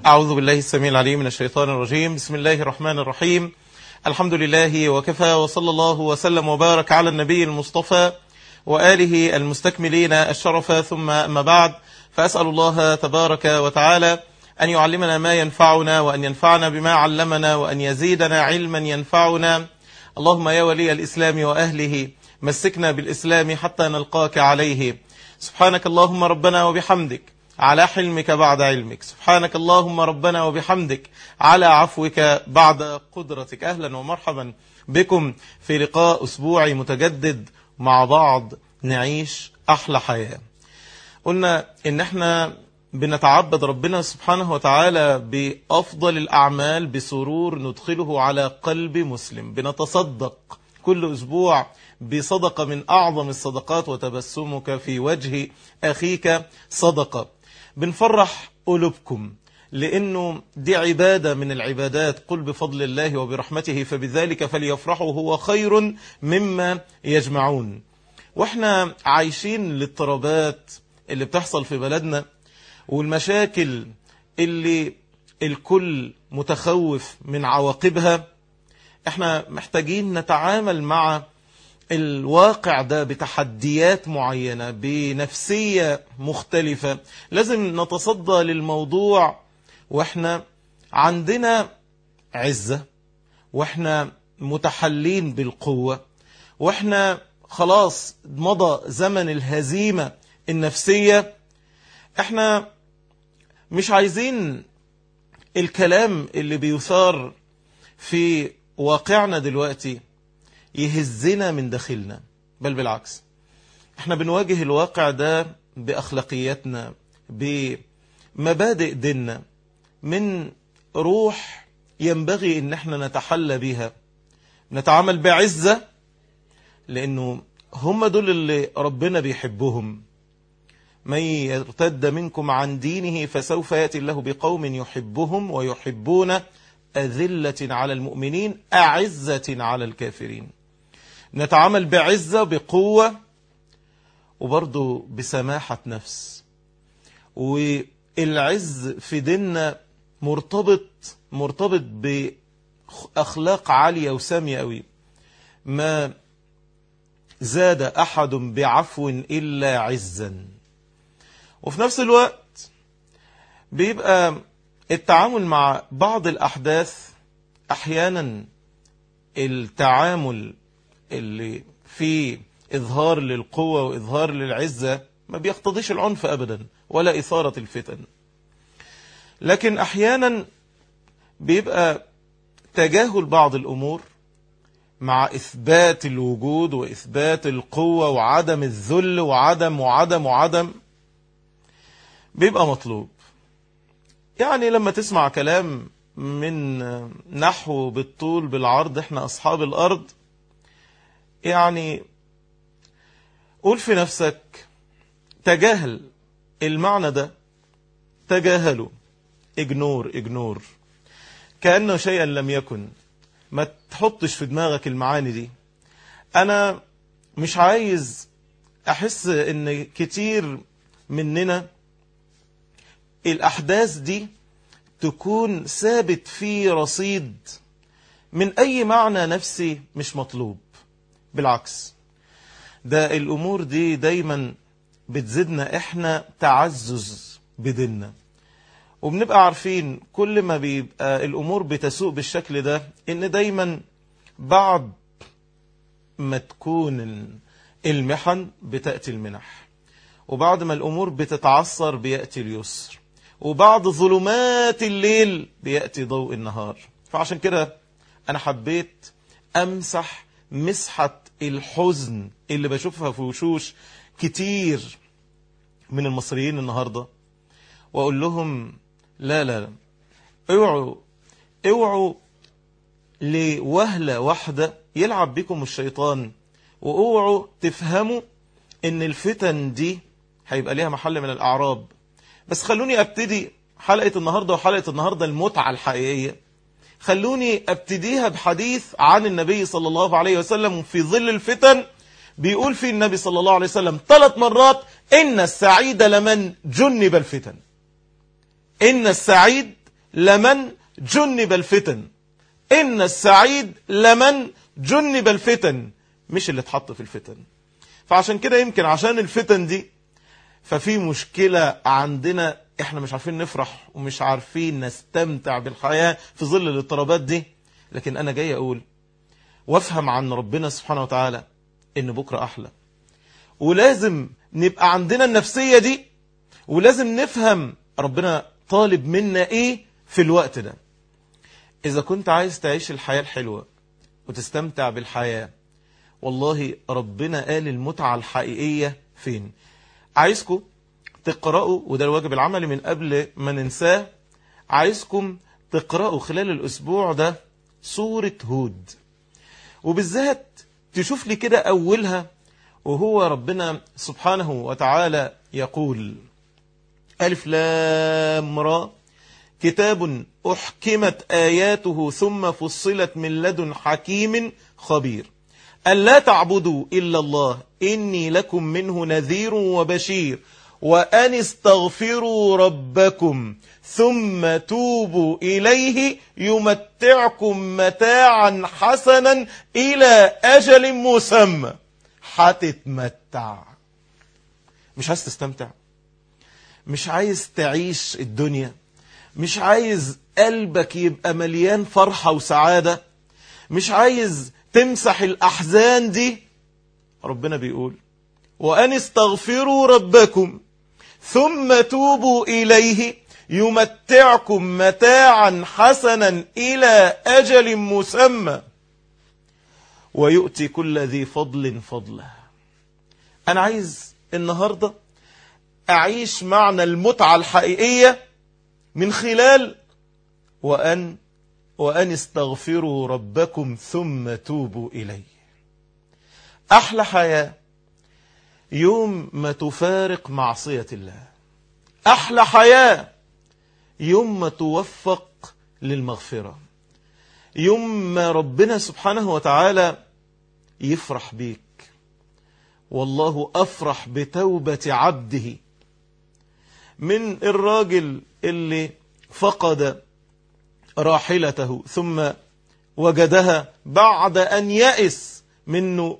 أعوذ بالله السميع العليم من الشيطان الرجيم بسم الله الرحمن الرحيم الحمد لله وكفى وصلى الله وسلم وبارك على النبي المصطفى وآله المستكملين الشرف ثم أما بعد فأسأل الله تبارك وتعالى أن يعلمنا ما ينفعنا وأن ينفعنا بما علمنا وأن يزيدنا علما ينفعنا اللهم يا ولي الإسلام وأهله مسكنا بالإسلام حتى نلقاك عليه سبحانك اللهم ربنا وبحمدك على حلمك بعد علمك سبحانك اللهم ربنا وبحمدك على عفوك بعد قدرتك أهلا ومرحبا بكم في لقاء أسبوعي متجدد مع بعض نعيش أحلى حياة قلنا إن احنا بنتعبد ربنا سبحانه وتعالى بأفضل الأعمال بسرور ندخله على قلب مسلم بنتصدق كل أسبوع بصدقة من أعظم الصدقات وتبسمك في وجه أخيك صدقة بنفرح قلوبكم لأنه دي عبادة من العبادات قل بفضل الله وبرحمته فبذلك فليفرحوا هو خير مما يجمعون واحنا عايشين الاضطرابات اللي بتحصل في بلدنا والمشاكل اللي الكل متخوف من عواقبها احنا محتاجين نتعامل مع الواقع ده بتحديات معينة بنفسية مختلفة لازم نتصدى للموضوع واحنا عندنا عزة واحنا متحلين بالقوة واحنا خلاص مضى زمن الهزيمة النفسية احنا مش عايزين الكلام اللي بيثار في واقعنا دلوقتي يهزنا من داخلنا بل بالعكس احنا بنواجه الواقع ده بأخلاقياتنا بمبادئ ديننا من روح ينبغي ان احنا نتحلى بها نتعامل بعزة لانه هم دول اللي ربنا بيحبهم من يرتد منكم عن دينه فسوف يأتي الله بقوم يحبهم ويحبون أذلة على المؤمنين أعزة على الكافرين نتعامل بعزة بقوة وبرضه بسماحة نفس والعز في ديننا مرتبط مرتبط بأخلاق عالية وسامية قوي ما زاد أحد بعفو إلا عزا وفي نفس الوقت بيبقى التعامل مع بعض الأحداث أحيانا التعامل اللي فيه إظهار للقوة وإظهار للعزة ما بيقتضيش العنف أبدا ولا إثارة الفتن لكن أحيانا بيبقى تجاهل بعض الأمور مع إثبات الوجود وإثبات القوة وعدم الذل وعدم وعدم وعدم بيبقى مطلوب يعني لما تسمع كلام من نحو بالطول بالعرض احنا أصحاب الأرض يعني قول في نفسك تجاهل المعنى ده تجاهله اجنور اجنور كأنه شيئا لم يكن ما تحطش في دماغك المعاني دي انا مش عايز احس ان كتير مننا الاحداث دي تكون ثابت في رصيد من اي معنى نفسي مش مطلوب بالعكس ده الامور دي دايما بتزيدنا احنا تعزز بديننا وبنبقى عارفين كل ما بيبقى الامور بتسوء بالشكل ده ان دايما بعد ما تكون المحن بتأتي المنح وبعد ما الامور بتتعصر بيأتي اليسر وبعد ظلمات الليل بيأتي ضوء النهار فعشان كده انا حبيت امسح مسحة الحزن اللي بشوفها في وشوش كتير من المصريين النهاردة واقول لهم لا لا لا اوعوا اوعوا لوهلة واحدة يلعب بكم الشيطان واوعوا تفهموا ان الفتن دي هيبقى ليها محل من الاعراب بس خلوني ابتدي حلقة النهاردة وحلقة النهاردة المتعة الحقيقية خلوني ابتديها بحديث عن النبي صلى الله عليه وسلم في ظل الفتن بيقول فيه النبي صلى الله عليه وسلم ثلاث مرات إن السعيد لمن جنب الفتن إن السعيد لمن جنب الفتن إن السعيد لمن جنب الفتن مش اللي اتحط في الفتن فعشان كده يمكن عشان الفتن دي ففي مشكلة عندنا احنا مش عارفين نفرح ومش عارفين نستمتع بالحياة في ظل الاضطرابات دي لكن انا جاي اقول وافهم عن ربنا سبحانه وتعالى ان بكرة احلى ولازم نبقى عندنا النفسية دي ولازم نفهم ربنا طالب منا ايه في الوقت ده اذا كنت عايز تعيش الحياة الحلوة وتستمتع بالحياة والله ربنا قال المتعة الحقيقية فين عايزكم تقرأوا وده الواجب العملي من قبل ما ننساه عايزكم تقرأوا خلال الأسبوع ده سورة هود وبالذات تشوف لي كده أولها وهو ربنا سبحانه وتعالى يقول ألف لام را كتاب أحكمت آياته ثم فصلت من لدن حكيم خبير ألا تعبدوا إلا الله إني لكم منه نذير وبشير وأن استغفروا ربكم ثم توبوا إليه يمتعكم متاعا حسنا إلى أجل مسمى هتتمتع مش عايز تستمتع مش عايز تعيش الدنيا مش عايز قلبك يبقى مليان فرحة وسعادة مش عايز تمسح الأحزان دي ربنا بيقول وأن استغفروا ربكم ثم توبوا إليه يمتعكم متاعا حسنا إلى أجل مسمى ويؤتي كل ذي فضل فضله أنا عايز النهاردة أعيش معنى المتعة الحقيقية من خلال وأن وأن استغفروا ربكم ثم توبوا إليه أحلى حياة يوم ما تفارق معصية الله أحلى حياة يوم ما توفق للمغفرة يوم ما ربنا سبحانه وتعالى يفرح بيك والله أفرح بتوبة عبده من الراجل اللي فقد راحلته ثم وجدها بعد أن يأس منه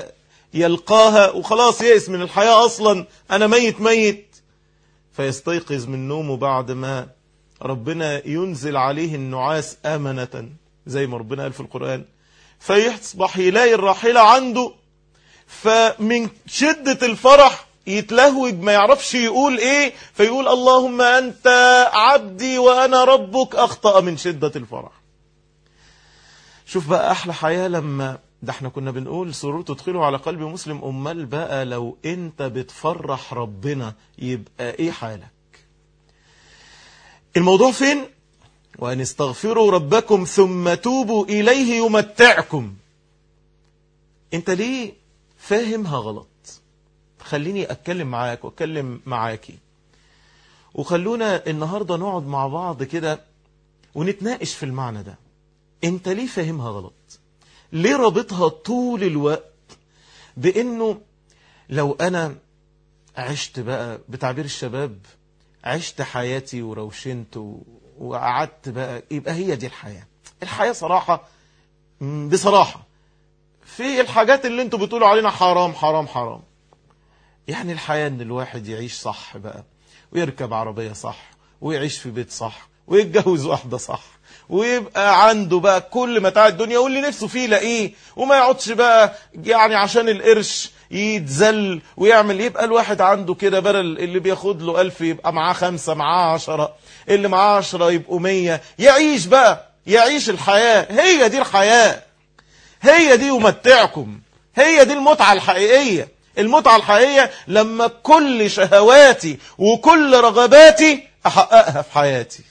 يلقاها وخلاص يأس من الحياة أصلا أنا ميت ميت فيستيقظ من نومه بعد ما ربنا ينزل عليه النعاس آمنة زي ما ربنا قال في القرآن فيصبح يلاقي الراحلة عنده فمن شدة الفرح يتلهوج ما يعرفش يقول ايه فيقول اللهم انت عبدي وانا ربك اخطأ من شدة الفرح شوف بقى احلى حياة لما ده احنا كنا بنقول سرور تدخله على قلب مسلم امال بقى لو انت بتفرح ربنا يبقى ايه حالك الموضوع فين وان استغفروا ربكم ثم توبوا اليه يمتعكم انت ليه فاهمها غلط خليني أتكلم معاك وأتكلم معاكي وخلونا النهاردة نقعد مع بعض كده ونتناقش في المعنى ده انت ليه فاهمها غلط ليه رابطها طول الوقت بانه لو انا عشت بقى بتعبير الشباب عشت حياتي وروشنت وقعدت بقى يبقى هي دي الحياة الحياة صراحة بصراحة في الحاجات اللي انتوا بتقولوا علينا حرام حرام حرام يعني الحياة ان الواحد يعيش صح بقى ويركب عربية صح ويعيش في بيت صح ويتجوز واحدة صح ويبقى عنده بقى كل متاع الدنيا واللي نفسه فيه يلاقيه وما يقعدش بقى يعني عشان القرش يتزل ويعمل يبقى الواحد عنده كده بدل اللي بياخد له ألف يبقى معاه خمسة معاه عشرة اللي معاه عشرة يبقوا مية يعيش بقى يعيش الحياة هي دي الحياة هي دي يمتعكم هي دي المتعة الحقيقية المتعة الحقيقية لما كل شهواتي وكل رغباتي أحققها في حياتي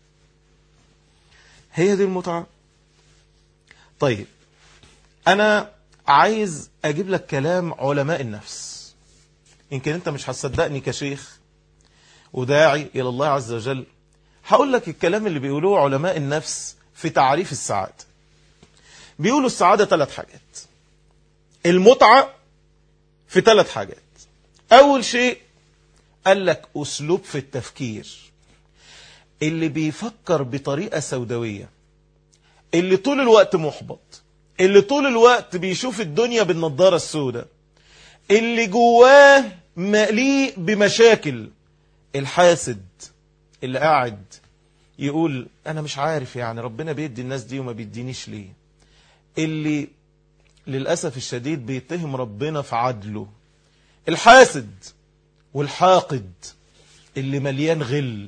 هي دي المتعة طيب أنا عايز أجيب لك كلام علماء النفس يمكن أنت مش هتصدقني كشيخ وداعي إلى الله عز وجل هقول لك الكلام اللي بيقولوه علماء النفس في تعريف السعادة بيقولوا السعادة ثلاث حاجات المتعة في ثلاث حاجات أول شيء قال لك أسلوب في التفكير اللي بيفكر بطريقة سوداوية اللي طول الوقت محبط اللي طول الوقت بيشوف الدنيا بالنضارة السوداء اللي جواه مليء بمشاكل الحاسد اللي قاعد يقول انا مش عارف يعني ربنا بيدي الناس دي وما بيدينيش ليه اللي للأسف الشديد بيتهم ربنا في عدله الحاسد والحاقد اللي مليان غل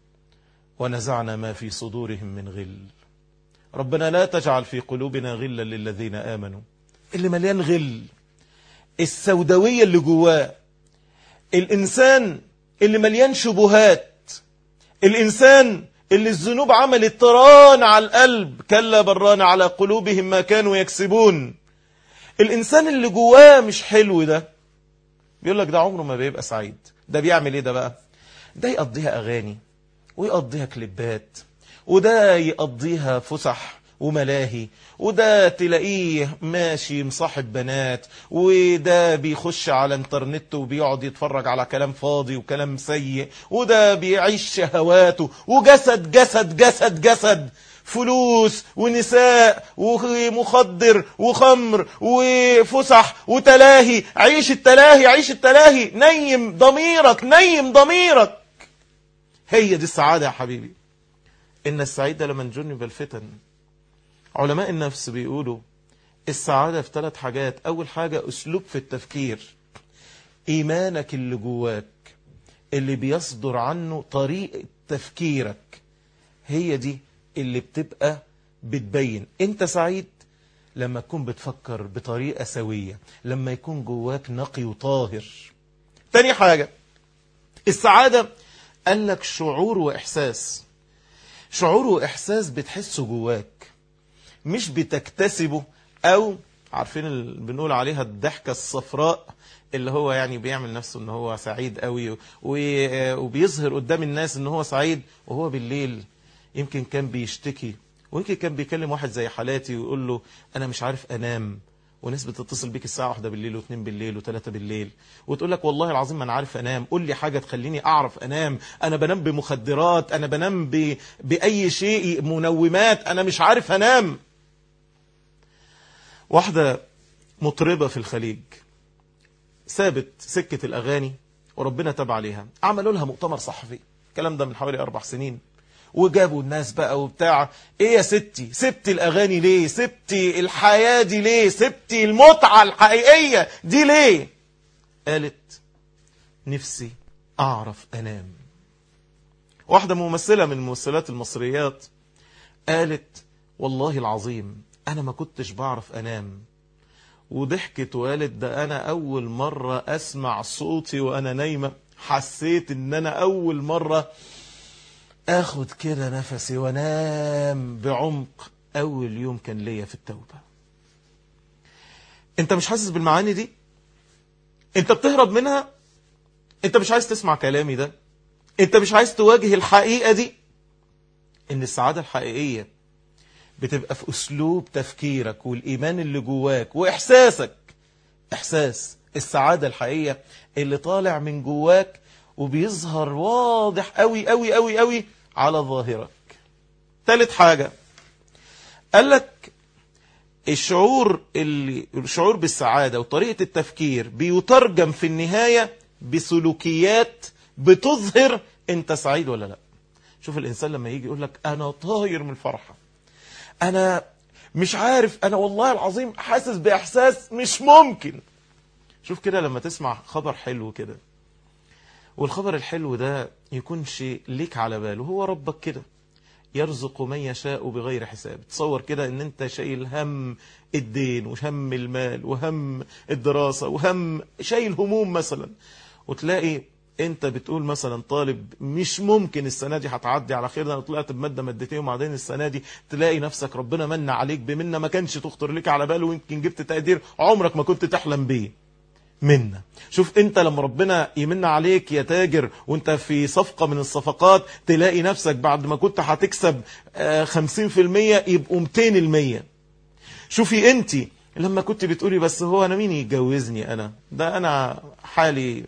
ونزعنا ما في صدورهم من غل ربنا لا تجعل في قلوبنا غلا للذين آمنوا اللي مليان غل السوداوية اللي جواه الإنسان اللي مليان شبهات الإنسان اللي الذنوب عملت طران على القلب كلا بران على قلوبهم ما كانوا يكسبون الإنسان اللي جواه مش حلو ده بيقول لك ده عمره ما بيبقى سعيد ده بيعمل ايه ده بقى ده يقضيها أغاني ويقضيها كليبات وده يقضيها فسح وملاهي وده تلاقيه ماشي مصاحب بنات وده بيخش على انترنت وبيقعد يتفرج على كلام فاضي وكلام سيء وده بيعيش شهواته وجسد جسد جسد جسد فلوس ونساء ومخدر وخمر وفسح وتلاهي عيش التلاهي عيش التلاهي نيم ضميرك نيم ضميرك هي دي السعادة يا حبيبي إن السعيد لمن جنب الفتن علماء النفس بيقولوا السعادة في ثلاث حاجات أول حاجة أسلوب في التفكير إيمانك اللي جواك اللي بيصدر عنه طريقة تفكيرك هي دي اللي بتبقى بتبين انت سعيد لما تكون بتفكر بطريقة سوية لما يكون جواك نقي وطاهر تاني حاجة السعادة قال لك شعور وإحساس شعور وإحساس بتحسه جواك مش بتكتسبه أو عارفين اللي بنقول عليها الضحكة الصفراء اللي هو يعني بيعمل نفسه ان هو سعيد قوي وبيظهر قدام الناس ان هو سعيد وهو بالليل يمكن كان بيشتكي ويمكن كان بيكلم واحد زي حالاتي ويقول له انا مش عارف انام وناس بتتصل بيك الساعة واحدة بالليل واثنين بالليل وثلاثة بالليل وتقول لك والله العظيم ما انا عارف انام قول لي حاجة تخليني اعرف انام انا بنام بمخدرات انا بنام ب... باي شيء منومات انا مش عارف انام واحدة مطربة في الخليج سابت سكة الاغاني وربنا تاب عليها عملوا لها مؤتمر صحفي الكلام ده من حوالي اربع سنين وجابوا الناس بقى وبتاع ايه يا ستي سبتي الاغاني ليه سبتي الحياة دي ليه سبتي المتعة الحقيقية دي ليه قالت نفسي اعرف انام واحدة ممثلة من الممثلات المصريات قالت والله العظيم انا ما كنتش بعرف انام وضحكت وقالت ده انا اول مرة اسمع صوتي وانا نايمة حسيت ان انا اول مرة اخد كده نفسي وانام بعمق اول يوم كان ليا في التوبة انت مش حاسس بالمعاني دي انت بتهرب منها انت مش عايز تسمع كلامي ده انت مش عايز تواجه الحقيقة دي ان السعادة الحقيقية بتبقى في اسلوب تفكيرك والايمان اللي جواك واحساسك احساس السعادة الحقيقية اللي طالع من جواك وبيظهر واضح قوي قوي قوي قوي على ظاهرك ثالث حاجة قال لك الشعور اللي الشعور بالسعادة وطريقة التفكير بيترجم في النهاية بسلوكيات بتظهر انت سعيد ولا لا شوف الانسان لما يجي يقول لك انا طاير من الفرحة انا مش عارف انا والله العظيم حاسس باحساس مش ممكن شوف كده لما تسمع خبر حلو كده والخبر الحلو ده يكون شيء ليك على باله هو ربك كده يرزق من يشاء بغير حساب تصور كده ان انت شايل هم الدين وهم المال وهم الدراسة وهم شايل هموم مثلا وتلاقي انت بتقول مثلا طالب مش ممكن السنة دي هتعدي على خير ده انا طلعت بمادة مادتين وبعدين السنة دي تلاقي نفسك ربنا من عليك بمنة ما كانش تخطر لك على باله ويمكن جبت تقدير عمرك ما كنت تحلم بيه منا شوف انت لما ربنا يمن عليك يا تاجر وانت في صفقة من الصفقات تلاقي نفسك بعد ما كنت هتكسب خمسين في المية يبقوا متين المية شوفي انت لما كنت بتقولي بس هو انا مين يتجوزني انا ده انا حالي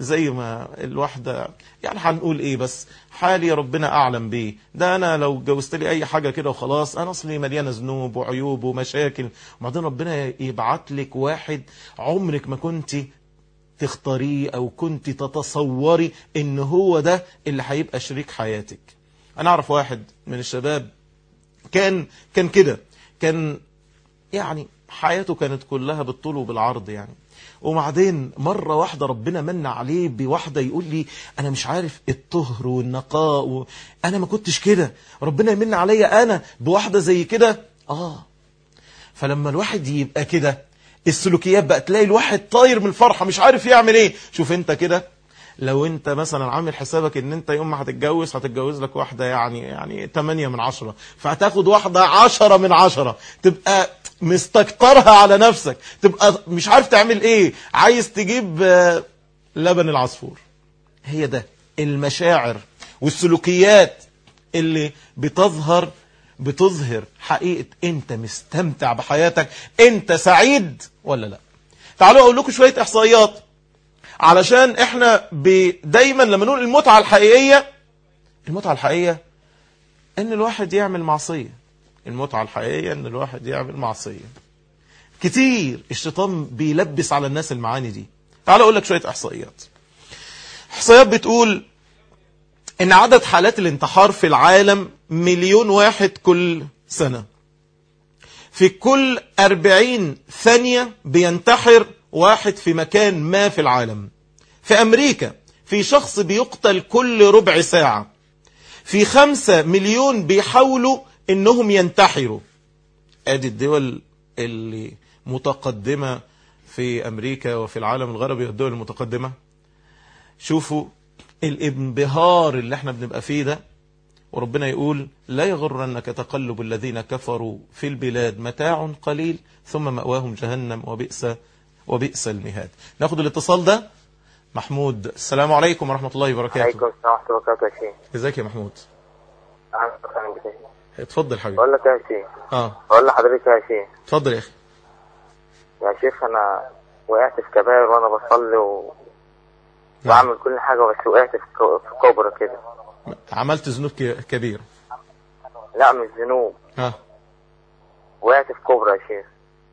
زي ما الواحدة يعني هنقول ايه بس حالي ربنا اعلم بيه ده انا لو جوزت لي اي حاجة كده وخلاص انا اصلي مليانة ذنوب وعيوب ومشاكل وبعدين ربنا يبعت لك واحد عمرك ما كنت تختاريه او كنت تتصوري ان هو ده اللي هيبقى شريك حياتك انا اعرف واحد من الشباب كان كان كده كان يعني حياته كانت كلها بالطول وبالعرض يعني وبعدين مرة واحدة ربنا من عليه بواحدة يقول لي أنا مش عارف الطهر والنقاء و... أنا ما كنتش كده ربنا يمن عليا أنا بواحدة زي كده آه فلما الواحد يبقى كده السلوكيات بقى تلاقي الواحد طاير من الفرحة مش عارف يعمل ايه شوف انت كده لو انت مثلا عامل حسابك ان انت يوم ما هتتجوز هتتجوز لك واحدة يعني يعني 8 من عشرة فهتاخد واحدة عشرة من عشرة تبقى مستكترها على نفسك تبقى مش عارف تعمل ايه عايز تجيب آه، لبن العصفور هي ده المشاعر والسلوكيات اللي بتظهر بتظهر حقيقة انت مستمتع بحياتك انت سعيد ولا لا تعالوا اقول لكم شوية احصائيات علشان احنا ب- دايما لما نقول المتعة الحقيقية المتعة الحقيقية ان الواحد يعمل معصية المتعة الحقيقية ان الواحد يعمل معصية كتير الشيطان بيلبس على الناس المعاني دي تعال اقول لك شوية احصائيات احصائيات بتقول ان عدد حالات الانتحار في العالم مليون واحد كل سنة في كل أربعين ثانية بينتحر واحد في مكان ما في العالم في أمريكا في شخص بيقتل كل ربع ساعة في خمسة مليون بيحاولوا انهم ينتحروا ادي الدول اللي متقدمة في امريكا وفي العالم الغربي والدول المتقدمة شوفوا الانبهار اللي احنا بنبقى فيه ده وربنا يقول لا يغرنك تقلب الذين كفروا في البلاد متاع قليل ثم مأواهم جهنم وبئس وبئس المهاد ناخد الاتصال ده محمود السلام عليكم ورحمة الله وبركاته عليكم السلام ورحمة الله وبركاته يا شيخ ازيك يا محمود أهلا وسهلا بك يا شيخ. اتفضل حبيبي بقول لك يا شيخ اه بقول لحضرتك يا شيخ اتفضل يا اخي يا شيخ أنا وقعت في كبائر وأنا بصلي و... نعم. وأعمل كل حاجة بس وقعت في كو- في كبرى كده عملت ذنوب ك- كبيرة لا مش ذنوب اه وقعت في كبرى يا شيخ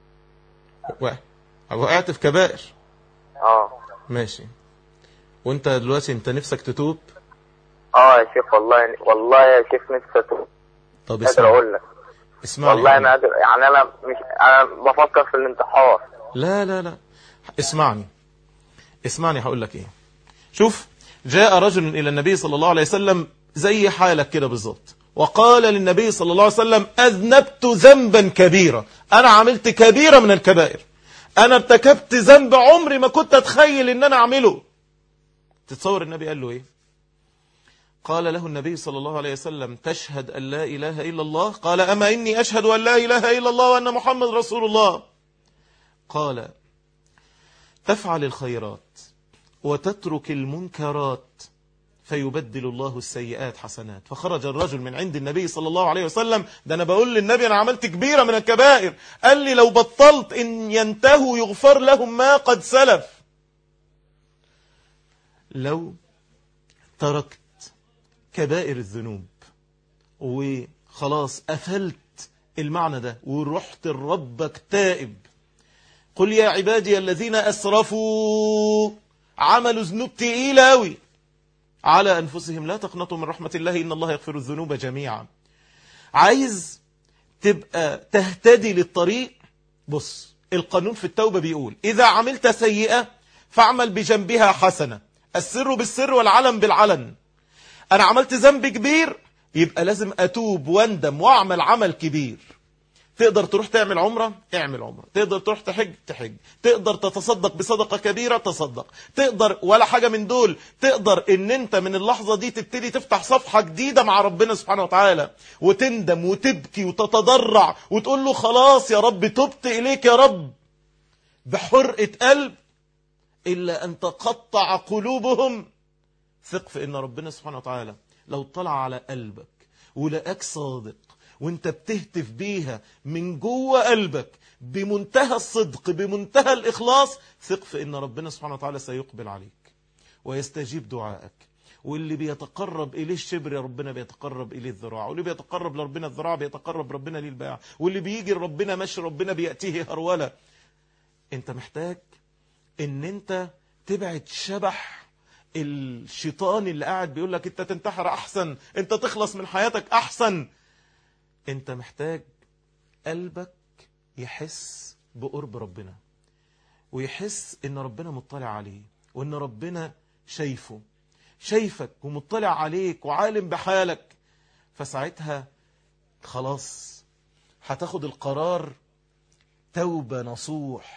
و- وقعت في كبائر اه ماشي وانت دلوقتي انت نفسك تتوب اه يا شيخ والله والله يا شيخ نفسي أتوب. طب قادر اسمعني أقول لك اسمعني والله يا أنا حبيبي. قادر يعني أنا مش أنا بفكر في الانتحار لا لا لا اسمعني اسمعني هقول لك ايه شوف جاء رجل الى النبي صلى الله عليه وسلم زي حالك كده بالظبط وقال للنبي صلى الله عليه وسلم اذنبت ذنبا كبيرا انا عملت كبيرة من الكبائر انا ارتكبت ذنب عمري ما كنت اتخيل ان انا اعمله تتصور النبي قال له ايه قال له النبي صلى الله عليه وسلم تشهد أن لا إله إلا الله قال أما إني أشهد أن لا إله إلا الله وأن محمد رسول الله قال تفعل الخيرات وتترك المنكرات فيبدل الله السيئات حسنات فخرج الرجل من عند النبي صلى الله عليه وسلم ده أنا بقول للنبي أنا عملت كبيرة من الكبائر قال لي لو بطلت إن ينتهوا يغفر لهم ما قد سلف لو تركت كبائر الذنوب وخلاص قفلت المعنى ده ورحت لربك تائب قل يا عبادي الذين أسرفوا عملوا ذنوب تقيلة أوي على أنفسهم لا تقنطوا من رحمة الله إن الله يغفر الذنوب جميعا عايز تبقى تهتدي للطريق بص القانون في التوبة بيقول إذا عملت سيئة فاعمل بجنبها حسنة السر بالسر والعلن بالعلن أنا عملت ذنب كبير يبقى لازم أتوب واندم وأعمل عمل كبير تقدر تروح تعمل عمرة اعمل عمرة تقدر تروح تحج تحج تقدر تتصدق بصدقة كبيرة تصدق تقدر ولا حاجة من دول تقدر ان انت من اللحظة دي تبتدي تفتح صفحة جديدة مع ربنا سبحانه وتعالى وتندم وتبكي وتتضرع وتقول له خلاص يا رب تبت اليك يا رب بحرقة قلب إلا أن تقطع قلوبهم ثق في ان ربنا سبحانه وتعالى لو طلع على قلبك ولقاك صادق وانت بتهتف بيها من جوه قلبك بمنتهى الصدق بمنتهى الإخلاص ثق في ان ربنا سبحانه وتعالى سيقبل عليك ويستجيب دعائك واللي بيتقرب إليه الشبر يا ربنا بيتقرب إليه الذراع واللي بيتقرب لربنا الذراع بيتقرب ربنا ليه الباع واللي بيجي لربنا مشي ربنا بيأتيه هرولة انت محتاج ان انت تبعد شبح الشيطان اللي قاعد بيقول لك انت تنتحر احسن انت تخلص من حياتك احسن انت محتاج قلبك يحس بقرب ربنا ويحس ان ربنا مطلع عليه وان ربنا شايفه شايفك ومطلع عليك وعالم بحالك فساعتها خلاص هتاخد القرار توبة نصوح